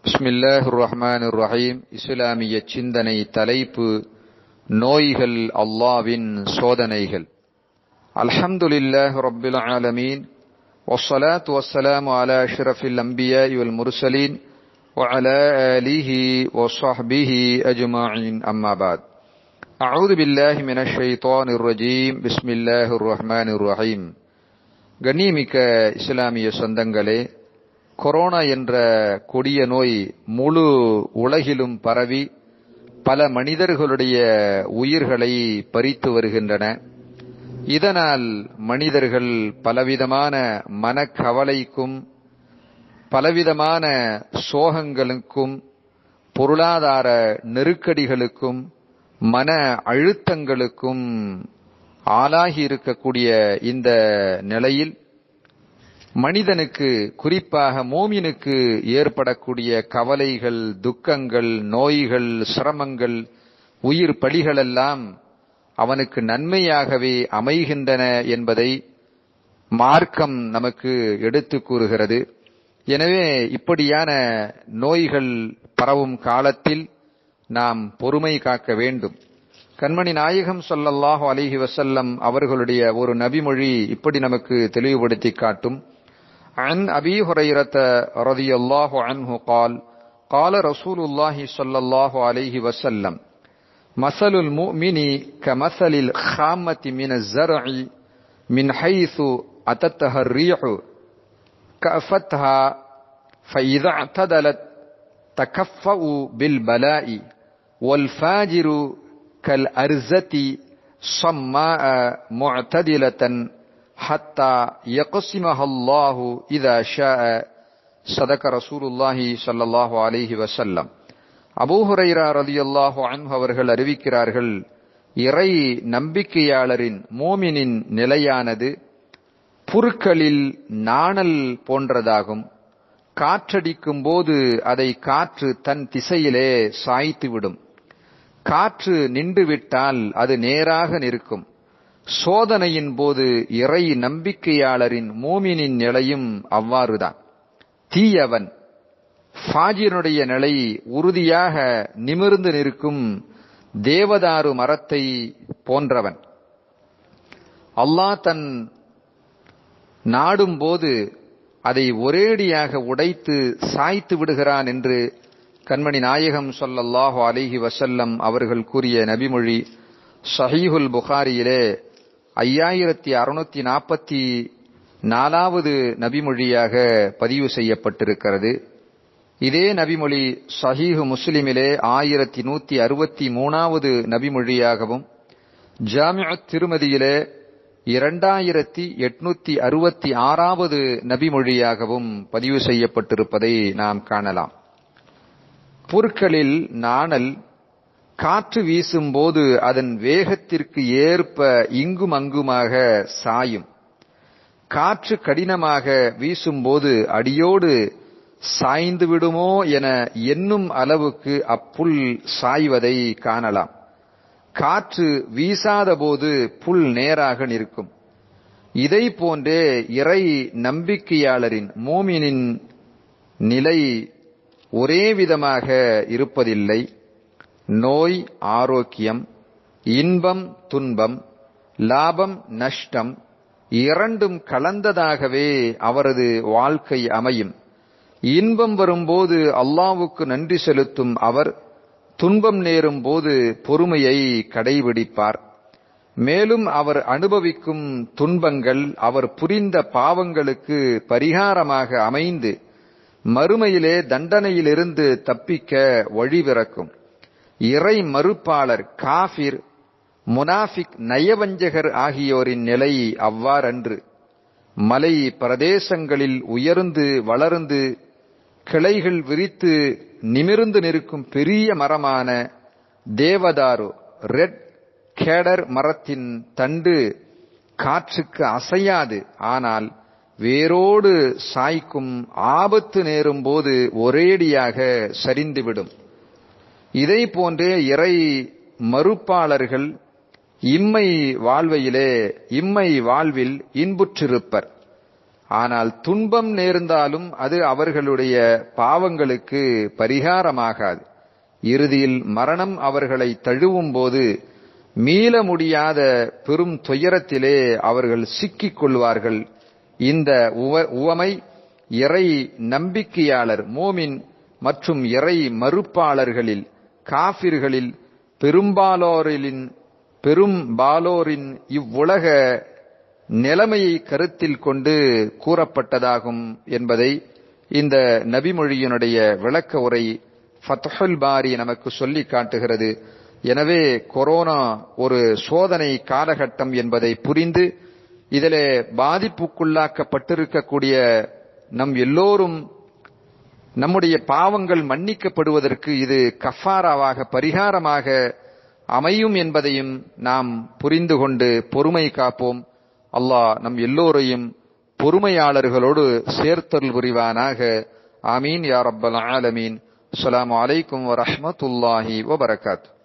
பிஸ்மில்லாஹ் ரஹ்மான் ரஹீம் இஸ்லாமிய சிந்தனை தலைப்பு நோய்கள் அல்லாவின் சோதனைகள் அல்ஹம்துலில்லாஹ் ரப்பில் ஆலமீன் والصلاة والسلام على أشرف الأنبياء والمرسلين وعلى آله وصحبه أجمعين أما بعد أعوذ بالله من الشيطان الرجيم بسم الله الرحمن الرحيم கண்ணியமிக்க இஸ்லாமிய சொந்தங்களே கொரோனா என்ற கொடிய நோய் முழு உலகிலும் பரவி பல மனிதர்களுடைய உயிர்களை பறித்து வருகின்றன இதனால் மனிதர்கள் பலவிதமான மனக்கவலைக்கும் பலவிதமான சோகங்களுக்கும் பொருளாதார நெருக்கடிகளுக்கும் மன அழுத்தங்களுக்கும் ஆளாகி இருக்கக்கூடிய இந்த நிலையில் மனிதனுக்கு குறிப்பாக மோமினுக்கு ஏற்படக்கூடிய கவலைகள் துக்கங்கள் நோய்கள் சிரமங்கள் உயிர் பலிகளெல்லாம் அவனுக்கு நன்மையாகவே அமைகின்றன என்பதை மார்க்கம் நமக்கு எடுத்து கூறுகிறது எனவே இப்படியான நோய்கள் பரவும் காலத்தில் நாம் பொறுமை காக்க வேண்டும் கண்மணி நாயகம் சொல்லல்லாஹு அலிஹி வசல்லம் அவர்களுடைய ஒரு நபிமொழி இப்படி நமக்கு தெளிவுபடுத்தி காட்டும் عن أبي هريرة رضي الله عنه قال قال رسول الله صلى الله عليه وسلم مثل المؤمن كمثل الخامة من الزرع من حيث أتتها الريح كأفتها فإذا اعتدلت تكفأ بالبلاء والفاجر كالأرزة صماء معتدلة حتى يقسمها الله إذا شاء صدق رسول الله صلى الله عليه وسلم அபூஹுரைரா ரதியல்லாஹு அன்ஹு அவர்கள் அறிவிக்கிறார்கள் இறை நம்பிக்கையாளரின் மோமினின் நிலையானது புற்களில் நாணல் போன்றதாகும் காற்றடிக்கும் போது அதை காற்று தன் திசையிலே சாய்த்துவிடும் காற்று நின்றுவிட்டால் அது நேராக நிற்கும் சோதனையின் போது இறை நம்பிக்கையாளரின் மோமினின் நிலையும் அவ்வாறுதான் தீயவன் ஃபாஜினுடைய நிலை உறுதியாக நிமிர்ந்து நிற்கும் தேவதாரு மரத்தை போன்றவன் அல்லாஹ் தன் நாடும் போது அதை ஒரேடியாக உடைத்து சாய்த்து விடுகிறான் என்று கண்மணி நாயகம் சொல்லல்லாஹு அலிஹி வசல்லம் அவர்கள் கூறிய நபிமொழி ஷஹீஹுல் புகாரியிலே ஐயாயிரத்தி அறுநூத்தி நாற்பத்தி நாலாவது நபிமொழியாக பதிவு செய்யப்பட்டிருக்கிறது இதே நபிமொழி சஹீஹு முஸ்லிமிலே ஆயிரத்தி நூத்தி அறுபத்தி மூணாவது நபிமொழியாகவும் ஜாமிய திருமதியிலே இரண்டாயிரத்தி எட்நூத்தி அறுபத்தி ஆறாவது நபிமொழியாகவும் பதிவு செய்யப்பட்டிருப்பதை நாம் காணலாம் புற்களில் நாணல் காற்று வீசும்போது அதன் வேகத்திற்கு ஏற்ப இங்கும் அங்குமாக சாயும் காற்று கடினமாக வீசும்போது அடியோடு சாய்ந்து விடுமோ என எண்ணும் அளவுக்கு அப்புல் சாய்வதை காணலாம் காற்று வீசாத போது புல் நேராக நிற்கும் இதை போன்றே இறை நம்பிக்கையாளரின் மோமினின் நிலை ஒரே விதமாக இருப்பதில்லை நோய் ஆரோக்கியம் இன்பம் துன்பம் லாபம் நஷ்டம் இரண்டும் கலந்ததாகவே அவரது வாழ்க்கை அமையும் இன்பம் வரும்போது அல்லாவுக்கு நன்றி செலுத்தும் அவர் துன்பம் நேரும் போது பொறுமையை கடைபிடிப்பார் மேலும் அவர் அனுபவிக்கும் துன்பங்கள் அவர் புரிந்த பாவங்களுக்கு பரிகாரமாக அமைந்து மறுமையிலே தண்டனையிலிருந்து தப்பிக்க வழிபிறக்கும் இறை மறுப்பாளர் காபிர் முனாஃபிக் நயவஞ்சகர் ஆகியோரின் நிலை அவ்வாறன்று மலை பிரதேசங்களில் உயர்ந்து வளர்ந்து கிளைகள் விரித்து நிமிர்ந்து நிற்கும் பெரிய மரமான தேவதாரு ரெட் கேடர் மரத்தின் தண்டு காற்றுக்கு அசையாது ஆனால் வேரோடு சாய்க்கும் ஆபத்து நேரும் போது ஒரேடியாக சரிந்துவிடும் இதை போன்றே இறை மறுப்பாளர்கள் இம்மை வாழ்வையிலே இம்மை வாழ்வில் இன்புற்றிருப்பர் ஆனால் துன்பம் நேர்ந்தாலும் அது அவர்களுடைய பாவங்களுக்கு பரிகாரமாகாது இறுதியில் மரணம் அவர்களை தழுவும் போது மீள முடியாத பெரும் துயரத்திலே அவர்கள் சிக்கிக் கொள்வார்கள் இந்த உவமை இறை நம்பிக்கையாளர் மோமின் மற்றும் இறை மறுப்பாளர்களில் காபிர்களில் பெரும்பாலோரின் பெரும்பாலோரின் இவ்வுலக நிலைமையை கருத்தில் கொண்டு கூறப்பட்டதாகும் என்பதை இந்த நபிமொழியினுடைய விளக்க உரை ஃபத்ஹுல் பாரி நமக்கு சொல்லி காட்டுகிறது எனவே கொரோனா ஒரு சோதனை காலகட்டம் என்பதை புரிந்து இதிலே பாதிப்புக்குள்ளாக்கப்பட்டிருக்கக்கூடிய நம் எல்லோரும் நம்முடைய பாவங்கள் மன்னிக்கப்படுவதற்கு இது கஃபாராவாக பரிகாரமாக அமையும் என்பதையும் நாம் புரிந்து கொண்டு பொறுமை காப்போம் அல்லாஹ் நம் எல்லோரையும் பொறுமையாளர்களோடு சேர்த்தல் புரிவானாக ஆமீன் யா ரப்பல் ஆலமீன் அஸ்ஸலாமு அலைக்கும் வரஹ்மத்துல்லாஹி வபரகாத்து